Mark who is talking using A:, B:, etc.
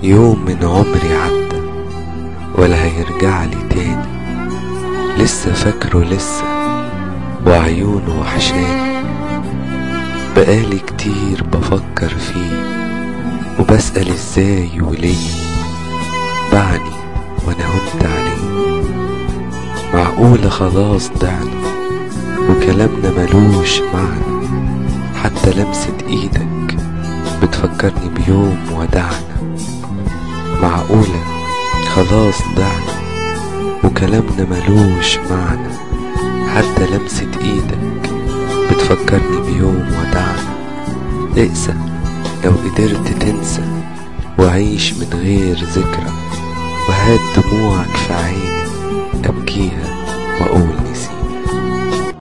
A: يوم من عمري عدى ولا هيرجع لي تاني لسه فاكره لسه وعيونه وحشاني بقالي كتير بفكر فيه وبسأل ازاي وليه بعني وانا هنت عليه معقولة خلاص ضعنا وكلامنا ملوش معنى حتى لمسة ايدك بتفكرني بيوم ودعنا معقولة خلاص ضعنا وكلامنا ملوش معنى حتى لمسة ايدك بتفكرني بيوم ودعنا اقسى لو قدرت تنسى وعيش من غير ذكرى وهات دموعك في عيني ابكيها